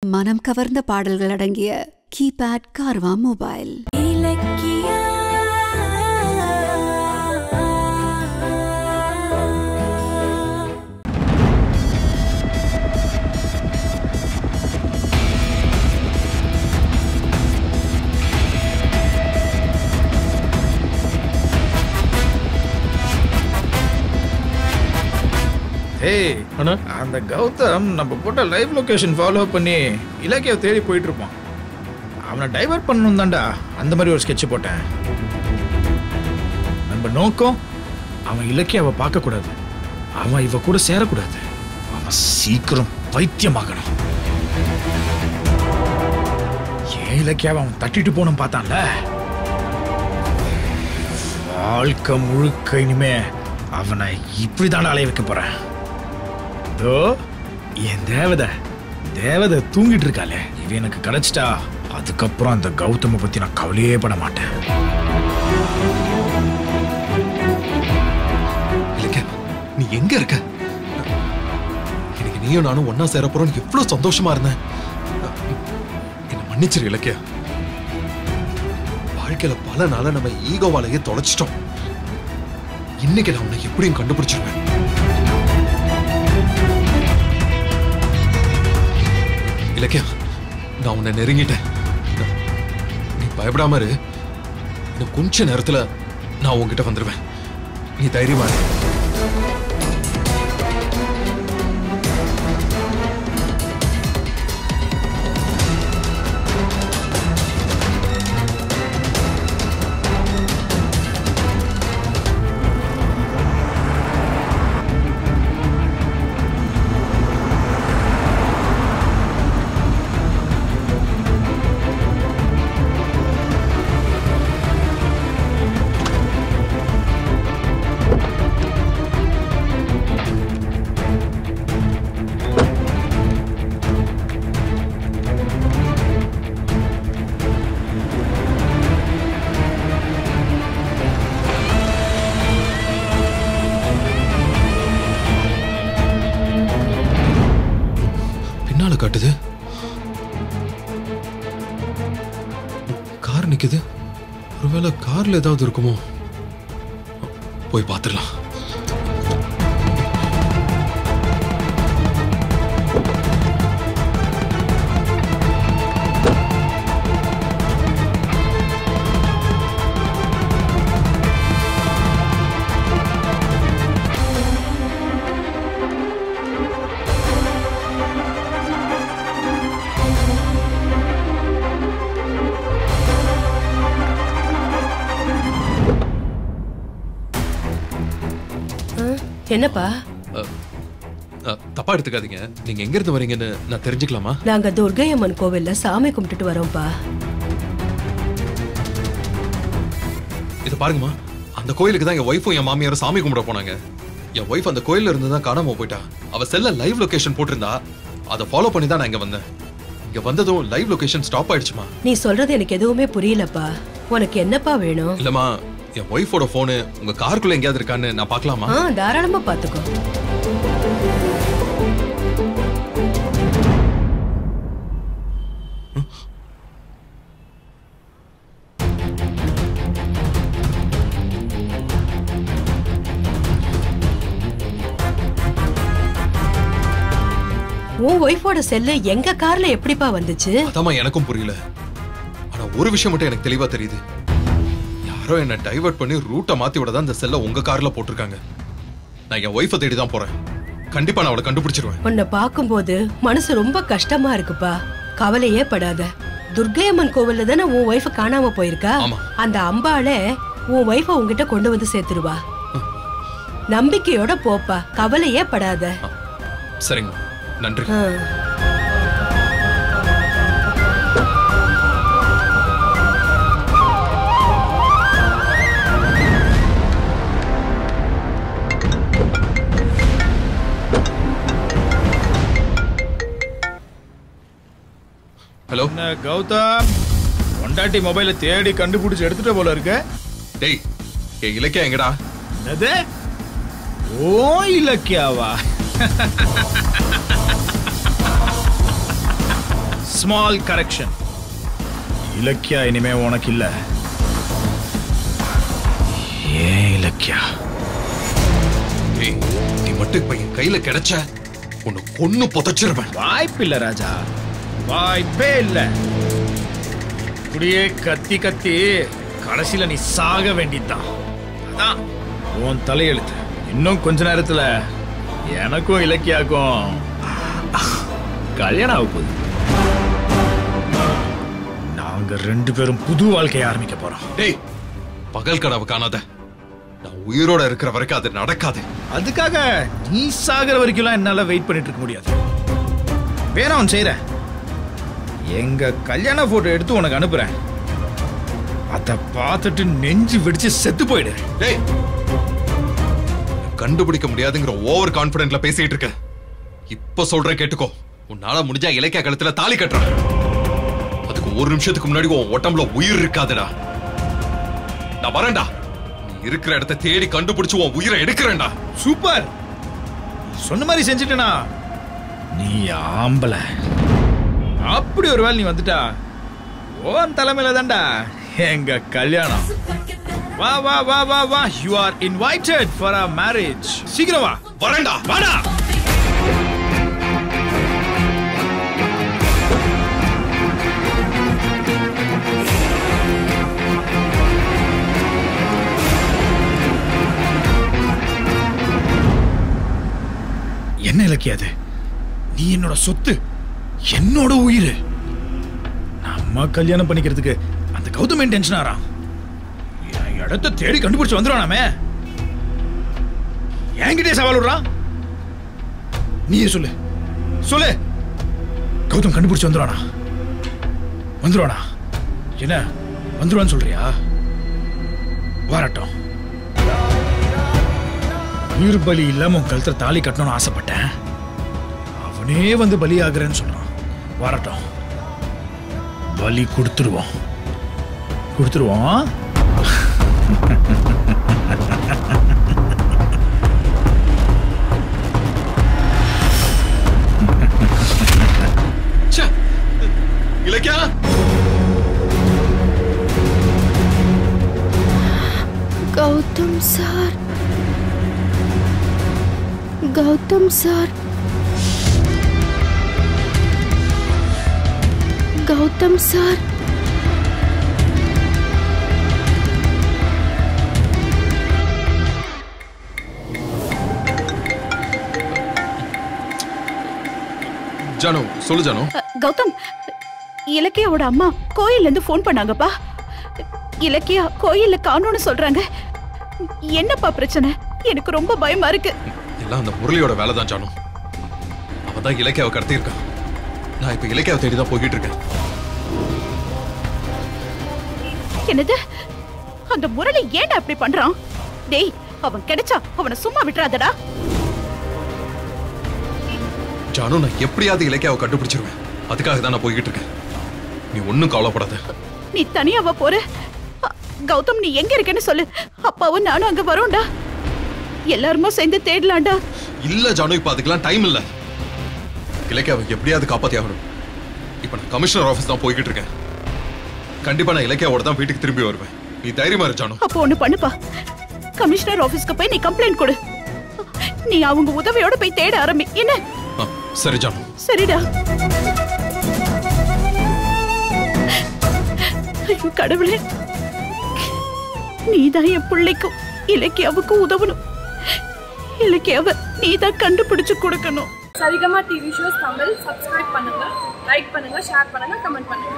மனம் கவர்ந்த பாடல்கள் அடங்கிய கீபேட் கார்வா மொபைல் ஏய் அண்ணா அந்த கௌதம் நம்ம போட்ட லைவ் லொகேஷன் ஃபாலோ பண்ணி இலக்கியாவை தேடி போயிட்டு இருப்பான் அவனை டைவர்ட் பண்ணணும் தான்டா அந்த மாதிரி ஒரு ஸ்கெட்ச் போட்டேன் நம்ம நோக்கம் அவன் இலக்கியாவை பார்க்கக்கூடாது அவன் இவ கூட சேரக்கூடாது அவன் சீக்கிரம் பைத்தியமாகணும் ஏன் இலக்கியாவை அவன் தட்டிட்டு போகணும் பார்த்தான்ல வாழ்க்கை முழுக்க இனிமே அவனை இப்படிதான் அலைய வைக்க போறேன் இதோ என் தேவதை தேவதை தூங்கிட்டு இருக்காளே இவ எனக்கு கிடைச்சிட்டா அதுக்கப்புறம் அந்த கௌதம பத்தி நான் கவலையே பட மாட்டேன் இலக்கியா நீ எங்க இருக்க எனக்கு நீயும் நானும் ஒன்னா சேர போறோம் எவ்வளவு சந்தோஷமா இருந்தேன் என்ன மன்னிச்சிரு இலக்கியா வாழ்க்கையில பல நாளா நம்ம ஈகோவாலேயே தொலைச்சிட்டோம் இன்னைக்கு நான் உன்னை எப்படியும் கண்டுபிடிச்சிருவேன் இலக்கியா நான் உன்னை நெருங்கிட்டேன் நீ பயப்படாம இரு இன்னும் கொஞ்ச நேரத்துல நான் உன்கிட்ட வந்துருவேன் நீ தைரியமா இரு. பின்னால காட்டுது கார் நிக்குது ஒருவேளை கார்ல ஏதாவது இருக்குமோ போய் பார்த்துடலாம் என்னப்பா அ, தப்பா எடுத்துக்காதீங்க நீங்க எங்க இருந்து வரீங்கன்னு நான் தெரிஞ்சுக்கலாமா நாங்க துர்கை அம்மன் கோவில்ல சாமி கும்பிட்டுட்டு வரோம்ப்பா இத பாருங்கம்மா அந்த கோயிலுக்கு தான் என் ஒய்ஃபும் என் மாமியாரும் சாமி கும்பிட போனாங்க என் ஒய்ஃப் அந்த கோயில்ல இருந்து தான் காணாம போயிட்டா அவ செல்ல லைவ் லொகேஷன் போட்டிருந்தா அதை ஃபாலோ பண்ணி தான் நான் இங்க வந்தேன் இங்க வந்ததும் லைவ் லொகேஷன் ஸ்டாப் ஆயிடுச்சுமா நீ சொல்றது எனக்கு எதுவுமே புரியலப்பா உனக்கு என்னப்பா வேணும் இல்லம்மா என் ஒய்ஃபோட போனு உங்க காருக்குள்ள எங்கேயாவது இருக்கான்னு நான் பார்க்கலாமா ஆ தாராளமா பாத்துக்கோ உன் ஒய்ஃபோட செல்லு எங்க கார்ல எப்படிப்பா வந்துச்சு அதாம்மா எனக்கும் புரியல ஆனா ஒரு விஷயம் மட்டும் எனக்கு தெளிவா தெரியுது யாரோ என்ன டைவர்ட் பண்ணி ரூட்டை மாத்தி விட தான் இந்த செல்ல உங்க கார்ல போட்டிருக்காங்க நான் என் ஒய்ஃபை தேடி தான் போறேன் கண்டிப்பா நான் அவளை கண்டுபிடிச்சிருவேன் உன்னை பார்க்கும்போது மனசு ரொம்ப கஷ்டமா இருக்குப்பா கவலையே படாத துர்க்கையம்மன் கோவில்ல தானே உன் ஒய்ஃப காணாம போயிருக்கா ஆமா. அந்த அம்பாளே உன் ஒய்ஃப உன்கிட்ட கொண்டு வந்து சேர்த்துருவா நம்பிக்கையோட போப்பா கவலையே படாத சரிங்க நன்றி ஆ. ஹலோ என்ன கௌதம் பொண்டாட்டி மொபைலை தேடி கண்டுபிடிச்சு எடுத்துட்ட போல இருக்க டேய் ஏ இலக்கியா எங்கடா என்னது ஓ இலக்கியாவா ஸ்மால் கரெக்ஷன் இலக்கியா இனிமே உனக்கு இல்ல ஏன் இலக்கியா ஏய் நீ மட்டும் இப்ப என் கையில கிடைச்ச உன்னை கொன்னு புதைச்சிருவேன் வாய்ப்பில்ல ராஜா வாய்ப்பே இல்ல இப்படியே கத்தி கத்தி கடைசியில நீ சாக வேண்டியதுதான் அதான் உன் தலையெழுத்து இன்னும் கொஞ்ச நேரத்துல எனக்கும் இலக்கியாக்கும் கல்யாணம் ஆக போகுது நாங்க ரெண்டு பேரும் புது வாழ்க்கையை ஆரம்பிக்க போறோம் டேய் பகல் கனவு காணாத நான் உயிரோட இருக்கிற வரைக்கும் அது நடக்காது அதுக்காக நீ சாகிற வரைக்கும்லாம் என்னால வெயிட் பண்ணிட்டு இருக்க முடியாது வேணா ஒன்று செய்யறேன் எங்க கல்யாண போட்டோ எடுத்து உனக்கு அனுப்புறேன் அத பார்த்துட்டு நெஞ்சு வெடிச்சு செத்து போயிடு டேய் கண்டுபிடிக்க முடியாதுங்கிற ஓவர் கான்பிடென்ட்ல பேசிட்டு இருக்க இப்ப சொல்றேன் கேட்டுக்கோ உன்னால முடிஞ்சா இலக்கிய கழுத்துல தாலி கட்டுறேன் அதுக்கு ஒரு நிமிஷத்துக்கு முன்னாடி உன் உடம்புல உயிர் இருக்காதுடா நான் வரேன்டா நீ இருக்கிற இடத்த தேடி கண்டுபிடிச்சு உன் உயிரை எடுக்கிறேன்டா சூப்பர் சொன்ன மாதிரி செஞ்சுட்டேனா நீ ஆம்பளை அப்படி ஒரு வேலை நீ வந்துட்டா ஓன் தலைமையில தான்டா எங்க கல்யாணம் வா வா வா வா வா you are invited for a marriage சீக்கிரம் வா வரேன்டா வாடா என்ன இலக்கிய அது நீ என்னோட சொத்து என்னோட உயிர் நம்ம கல்யாணம் பண்ணிக்கிறதுக்கு அந்த கௌதம் டென்ஷன் ஆறான் என் இடத்த தேடி கண்டுபிடிச்சு வந்துடுவானாமே என்கிட்டயே சவால் விடுறான் நீயே சொல்லு சொல்லு கௌதம் கண்டுபிடிச்சு வந்துருவானா வந்துருவானா என்ன வந்துருவான்னு சொல்றியா வரட்டும் உயிர் பலி இல்லாம உன் கழுத்துல தாலி கட்டணும்னு ஆசைப்பட்டேன் அவனே வந்து பலி ஆகுறேன்னு சொல்றான் வரட்டும் பலி கொடுத்துருவோம் கொடுத்துருவோம் ச்சே. Ilakkiya Gautham sir Gautham sir Gautham sir Janu சொல்லு ஜானு அ, கௌதம் இலக்கியாவோட அம்மா கோயில்ல இருந்து ஃபோன் பண்ணாங்கப்பா இலக்கியா கோயில்ல காணோம்னு சொல்றாங்க என்னப்பா பிரச்சனை எனக்கு ரொம்ப பயமா இருக்கு எல்லாம் அந்த முரளியோட வேலை தான் ஜானு அவன் தான் இலக்கியாவை கடத்தியிருக்கான் நான் இப்ப இலக்கியாவை தேடி தான் போய்கிட்டு இருக்கேன் என்னது அந்த முரளி ஏன்டா அப்படி பண்றான் டேய் அவன் கிடைச்சா அவனை சும்மா விட்டுறாதடா ஜானு நான் எப்படியாவது இலக்கியாவை கண்டுபிடிச்சிருவேன் அதுக்காக தான் நான் போய்கிட்டு இருக்கேன் நீ ஒன்னும் கவலைப்படாத நீ தனியாவா போற அ, கௌதம் நீ எங்க இருக்கேன்னு சொல்லு அப்பாவும் நானும் அங்க வரோம்டா எல்லாருமே சேர்ந்து தேடலாம்டா இல்ல ஜானு இப்ப அதுக்கெல்லாம் டைம் இல்ல இலக்கியாவை எப்படியாவது காப்பாத்தி ஆகணும் இப்ப நான் கமிஷனர் ஆபீஸ் தான் போய்கிட்டு இருக்கேன் கண்டிப்பா நான் இலக்கியாவோட தான் வீட்டுக்கு திரும்பி வருவேன் நீ தைரியமா இரு ஜானு அப்போ ஒண்ணு பண்ணுப்பா கமிஷனர் ஆபீஸ்க்கு போய் நீ கம்ப்ளைண்ட் கொடு நீ அவங்க உதவியோட போய் தேட ஆரம்பி என்ன ஆ, சரி ஜானு சரிடா ஐயோ கடவுளே நீதான் என் பிள்ளைக்கும் இலக்கியாவுக்கும் உதவணும் இலக்கியாவை நீதான் கண்டுபிடிச்சு கொடுக்கணும் Sarigama TV shows Tamil subscribe பண்ணுங்க லைக் பண்ணுங்க ஷேர் பண்ணுங்க கமெண்ட் பண்ணுங்க